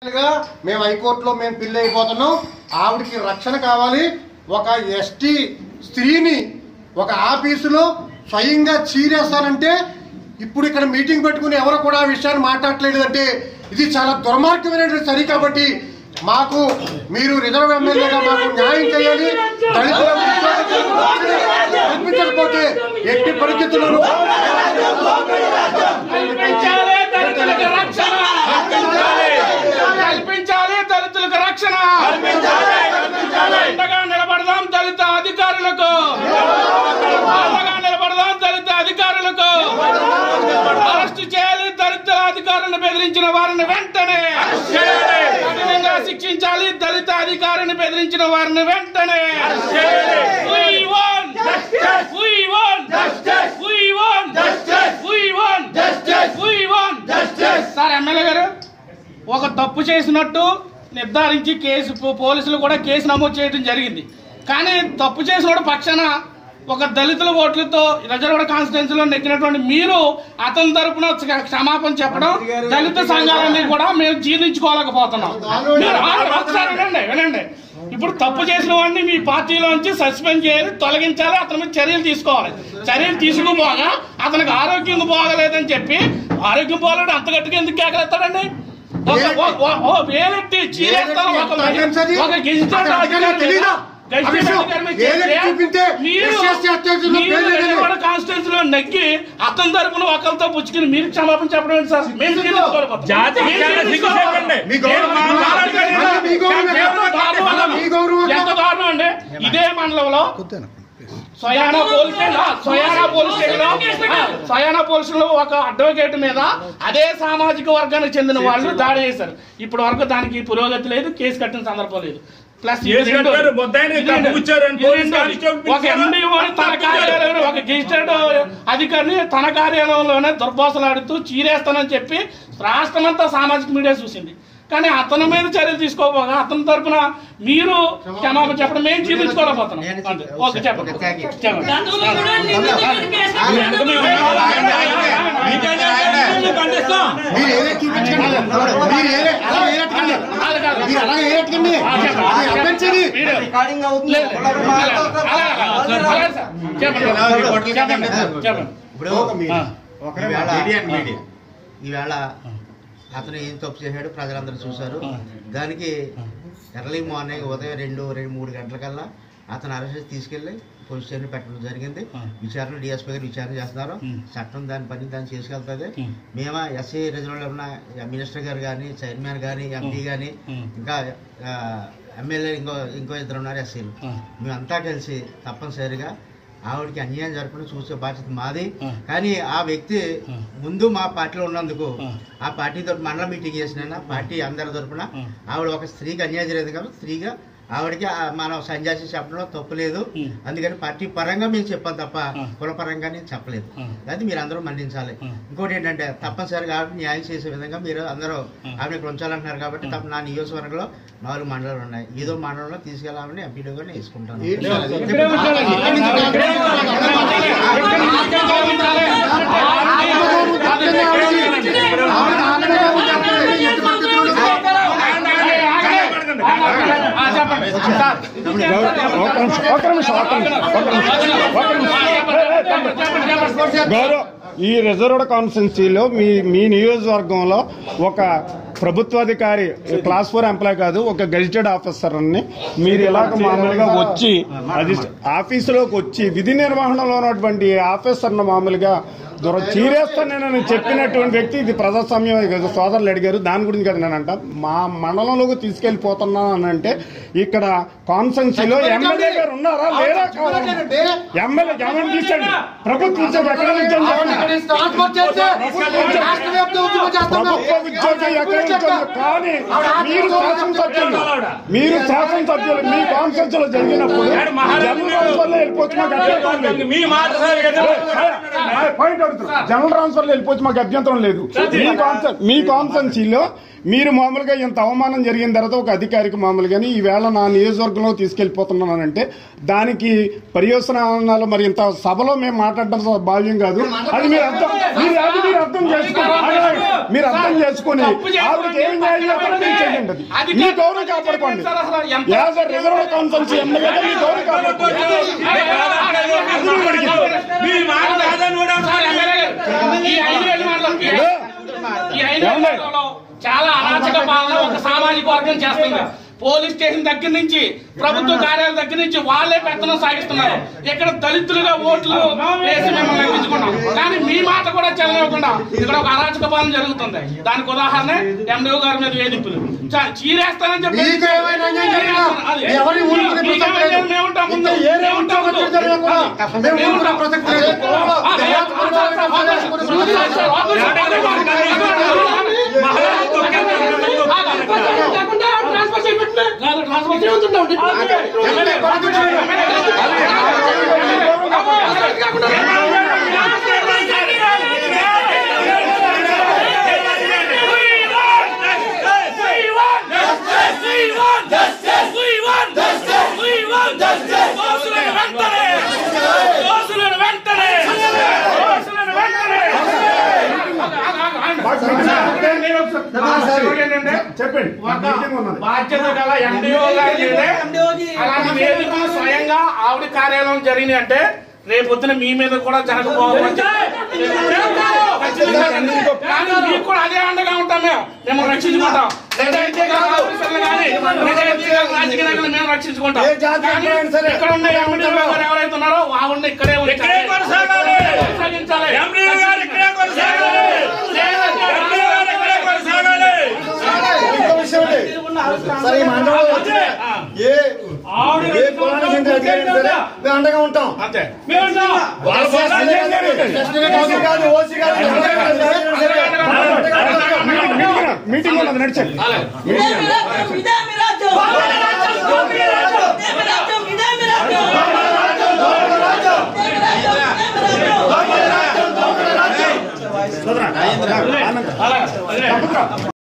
గా మేము హైకోర్టులో మేము పిల్లి అయిపోతున్నాం ఆవిడకి రక్షణ కావాలి ఒక ఎస్టీ స్త్రీని ఒక ఆఫీసులో స్వయంగా చీరేస్తానంటే ఇప్పుడు ఇక్కడ మీటింగ్ పెట్టుకుని ఎవరు కూడా ఆ విషయాన్ని మాట్లాడలేదు అంటే ఇది చాలా దుర్మార్గమైనటువంటి సరి కాబట్టి మాకు మీరు రిజర్వ్ ఎమ్మెల్యేగా మాకు న్యాయం చేయాలి దళితుల ఉద్యోగాలకు రక్షణ కల్పించకపోతే ఎట్టి పరిస్థితుల్లోనూ కల్పించాలి దళితులకు రక్షణ కల్పించాలి దళితులకు రక్షణ అండగా నిలబడదాం దళిత అధికారులకు అండగా నిలబడదాం దళిత అధికారులకు అరెస్ట్ చేయాలి దళిత అధికారులను బెదిరించిన వారిని వెంటనే కఠినంగా శిక్షించాలి దళిత అధికారిని బెదిరించిన వారిని వెంటనే We want justice. We want justice. We want justice. We want justice. We want justice. Sir MLA గారు ఒక తప్పు చేసినట్టు నిర్ధారించి కేసు పో- పోలీసులు కూడా కేసు నమోదు చేయడం జరిగింది కానీ తప్పు చేసినోడు పక్షాన ఒక దళితుల ఓట్లతో రిజర్వ్డ్ కాన్స్టిట్యున్సీలో నెగ్గినటువంటి మీరు అతని తరపున క్ష- క్షమాపణ చెప్పడం దళిత సంఘాలన్నీ కూడా మేము జీర్ణించుకోలేకపోతున్నాం మీరు ఆ- ఒకసారి వినండి వినండి ఇప్పుడు తప్పు చేసిన వాడిని మీ పార్టీలోంచి సస్పెండ్ చేయాలి తొలగించాలి అతని మీద చర్యలు తీసుకోవాలి చర్యలు తీసుకుపోగా అతనికి ఆరోగ్యం బాగలేదని చెప్పి ఆరోగ్యం బాగలేడు అంత గట్టిగా ఎందుకు కేకలేస్తాడండి ఒక- ఒక- ఒక- ఓ వేలెత్తి చీరేస్తాం ఒక తగ్గించది. ఒక గెజిటెడ్ అక్కడ అధికారి తెలీదా? గెజిటెడ్ అభిషేక్, అధికారి మీద వేలెత్తి చేస్తే చూపింటే మీరు SSC అత్యధికంలో మీరు పేరు లేదని. నిలబడ కాన్స్టిట్యూన్సీలో నెగ్గి అతని తరపున ఒకరితో పుచ్చుకుని మీరు క్షమాపణ చెప్పడం ఏంటి సార్ మేము తీసుకోలేకపోతాం. జాతికి మేము చాలా సిగ్గు చెప్పండి. మీ గౌరవం మేము మాట్లాడగలిగిన- మళ్ళీ మీ గౌరవం ఎంత దారుణం మీ గౌరవం ఎంత దారుణం అండి ఇదే మండలంలో స్వయానా పోలీస్ స్టేషన్ ఆ, స్వయానా పోలీస్ స్టేషన్ ఆ, స్వయానా పోలీస్ స్టేషన్ లో ఒక అడ్వకేట్ మీద అదే సామాజిక వర్గానికి చెందిన వాళ్ళు దాడి చేశారు ఇప్పటి వరకు దానికి పురోగతి లేదు కేసు కట్టిన సందర్భం లేదు ప్లస్ ఇది కేసు రెండోది. కట్టారు, ముద్దాయిని ఇది రెండోది. కప్పుచ్చారు అని ఇది పోలీస్ రెండోది. కానిస్టేబుల్ ఒక పిలిచారు. ఎండిఓ తన కార్యాలయంలో ఒక గెజిటెడ్ అధికారిని తన కార్యాలయంలోనే దుర్భాషలాడుతూ చీరేస్తానని చెప్పి రాష్ట్రమంతా సామాజిక మీడియా చూసింది కానీ అతని మీద చర్యలు తీసుకోపోగా అతని తరపున మీరు క్షమాపణ చెప్పడం మేము జీవించుకోలేకపోతున్నాం అంతే. ఓకే చెప్పండి చెప్పండి ఖండిస్తాం మీరు ఏదే చూపించండి మీరు ఏదే అలా ఏరెట్టకండి అది కాదు. మీరు అలా ఏరెట్టకండి ఆ, చెప్పండి. అది అభ్యంతరి వీడియో. రికార్డింగ్ అవుతుంది లేదు, లేదు. అలా, అలా, అలా, అలా సార్. చెప్పండి చెప్పండి చెప్పండి ఇప్పుడు ఆ. ఈవేళ ఈవేళ అతను ఏం తప్పు చేశాడు ప్రజలందరూ చూశారు దానికి ఎర్లీ మార్నింగ్ ఉదయం రెండు రెండు మూడు గంటలకల్లా అతను అరెస్ట్ చేసి తీసుకెళ్లి పోలీస్ స్టేషన్ పెట్టడం జరిగింది విచారణ డిఎస్పీ గారు విచారణ చేస్తున్నారు చట్టం దాని పని దాన్ని చేసుకెళ్తుంది మేము ఎస్సీ రిజర్వ్లో ఉన్న మినిస్టర్ గారు కానీ చైర్మన్ కానీ ఎంపీ కానీ ఇంకా ఆ, ఎమ్మెల్యే ఇంకో ఇంకో ఇద్దరు ఉన్నారు ఎస్సీలు మేమంతా కలిసి తప్పనిసరిగా ఆవిడకి అన్యాయం జరగకుండా చూసే బాధ్యత మాది కానీ ఆ వ్యక్తి ముందు మా పార్టీలో ఉన్నందుకు ఆ పార్టీ తరపు మండల మీటింగ్ చేసిన పార్టీ అందరి తరపున ఆవిడ ఒక స్త్రీకి అన్యాయం జరిగింది కాబట్టి స్త్రీగా ఆవిడకి ఆ మనం సంజాసి చెప్పడంలో తప్పు లేదు అందుకని పార్టీ పరంగా మేము చెప్పాం తప్ప కుల పరంగా నేను చెప్పలేదు అది మీరు అందరూ మన్నించాలి ఇంకోటి ఏంటంటే తప్పనిసరిగా ఆవిడ న్యాయం చేసే విధంగా మీరు అందరూ ఆవిడ ఇక్కడ ఉంచాలంటున్నారు కాబట్టి తప్ప నా నియోజకవర్గంలో నాలుగు మండలాలు ఉన్నాయి ఏదో మండలంలో తీసుకెళ్ళామని ఎంపీడీగా నేను వేసుకుంటాను గౌరవ ఈ రిజర్వ్డ్ కాన్స్టిట్యున్సీలో మీ మీ నియోజకవర్గంలో ఒక ప్రభుత్వాధికారి క్లాస్ ఫోర్ ఎంప్లాయ్ కాదు ఒక గెజిటెడ్ ఆఫీసర్ని మీరు ఇలాగ మామూలుగా వచ్చి అది ఆఫీసులోకి వచ్చి విధి నిర్వహణలో ఉన్నటువంటి ఆఫీసర్ను మామూలుగా దూరం చీరేస్తానని చెప్పినటువంటి వ్యక్తి ఇది ప్రజాస్వామ్యం ఇది సోదరులు అడిగారు దాని గురించి కదా నేనంట మా మండలంలోకి తీసుకెళ్లిపోతున్నాను అని అంటే ఇక్కడ కాన్సెన్సీలో ఎమ్మెల్యే గారు ఉన్నారా లేదా ఎమ్మెల్యే ఎవరిని తీసండి ప్రభుత్వ ఉద్యోగం ఎక్కడ నుంచి చెప్పండి. ప్రభుత్వ ఉద్యోగం ఎక్కడ నుంచి కానీ మీరు శాసనసభ్యులు మీరు శాసనసభ్యులు మీ కాన్ఫరెన్స్ లో జరిగినప్పుడు జనరల్ ట్రాన్స్ఫర్ లో వెళ్ళిపోవచ్చు మాకు అభ్యంతరం లేదు మీ మాట సార్ కదా. పాయింట్ అడుగుతున్నా జనరల్ ట్రాన్స్ఫర్ లో వెళ్ళిపోవచ్చు మాకు అభ్యంతరం లేదు మీ కాన్ఫరెన్స్ మీ కాన్ఫరెన్సీలో మీరు మామూలుగా ఇంత అవమానం జరిగిన తర్వాత ఒక అధికారికి మామూలుగాని ఈవేళ నా నియోజకవర్గంలో తీసుకెళ్లిపోతున్నానంటే దానికి పర్యవసనాలు మరి ఇంత సభలో మేము మాట్లాడడం భావ్యం కాదు అది మీరు అర్థం మీరు అది మీరు అర్థం చేసుకోండి మీరు అర్థం చేసుకుని తప్పు చేసుకొని ఆవిడకి ఏం న్యాయం చేస్తారో మీరు చేయండి అది. అధికారులు మీ గౌరవం కాపాడుకోండి సార్ అసలు ఎంత- యాజ్ రిజర్వ్ కౌన్సిల్ ఎమ్మెల్యేగా మీ గౌరవం కాపాడుకోండి మీ మాట కాదని కూడా సార్ ఎమ్మెల్యే గారు, ఈ ఐదు వేల మాటలు ఈ ఐదు వేల మాటలలో చాలా అరాచక పాలన ఒక సామాజిక వర్గం చేస్తుంది పోలీస్ స్టేషన్ దగ్గర నుంచి ప్రభుత్వ కార్యాలయం దగ్గర నుంచి వాళ్ళే పెత్తనం సాగిస్తున్నారు ఇక్కడ దళితులుగా ఓట్లు వేసి మిమ్మల్ని లెక్కించుకున్నాం కానీ మీ మాట కూడా చెల్లనివ్వకుండా ఇక్కడ ఒక అరాచక పాలన జరుగుతుంది దానికి ఉదాహరణ ఎండిఓ గారి మీద వేధింపులు చా- చీరేస్తానని చెప్పి మీకు ఏమైనా అన్యాయం జరిగినా అది. ఎవరి ఊరికి మీకు ప్రసక్తి ఏమైనా లేదు. మేము ఉంటాం ముందు. ఇంకా ఏ మేము ఉంటాం రేపు ముందు. జరిగినా కూడా మేము మేము ఊరుకునే ఉంటాం. ప్రసక్తి లేదు. ఆ, లేదు. దేవతలు చెప్పండి ఒక మీటింగ్ ఉన్నది బాధ్యత గల ఎండిఓ గారి మీదే అలాంటి వేదికలు స్వయంగా ఆవిడ కార్యాలయం జరిగినాయి అంటే రేపు పొద్దున మీ మీద కూడా జరగబోవచ్చు కానీ మీకు కూడా అదే అండగా ఉంటాం మేము మేము రక్షించుకుంటాం నిజాయితీ గల ఆఫీసర్లు కానీ నిజాయితీ గల రాజకీయ నాయకులు మేము రక్షించుకుంటాం ఏ జాతి కానీ అయినా సరే. ఇక్కడ ఉన్న ఎండిఓ గారు ఎవరైతే ఉన్నారో ఆవిడని ఇక్కడే ఉంచాలి. ఇక్కడే కొనసాగాలి. కొనసాగించాలి. ఎంపీ గారు ఇక్కడే కొనసాగాలి ఎంపీ గారు ఇక్కడే కొనసాగాలి ఇంకో విషయం అండి. సరే ఈ మండలంలో వచ్చిన ఏ ఏ కులానికి చెందిన అధికారి అయినా సరే మేము అండగా ఉంటాం అంతే వాళ్ళ పోరాటం చేశారు. ఎస్టీ కాదు ఓసీ కాదు ఎవరైనా సరే అండగా ఉంటాం. మీటింగ్ మీటింగ్ ఉన్నది నడిచండి ఇదే మీ రాజ్యం ఇదే మీ రాజ్యం ఇదే మీ రాజ్యం ఇదే మీ రాజ్యం ఇదే మీ రాజ్యం ఇదే మీ రాజ్యం ఆనంద్. అలాగే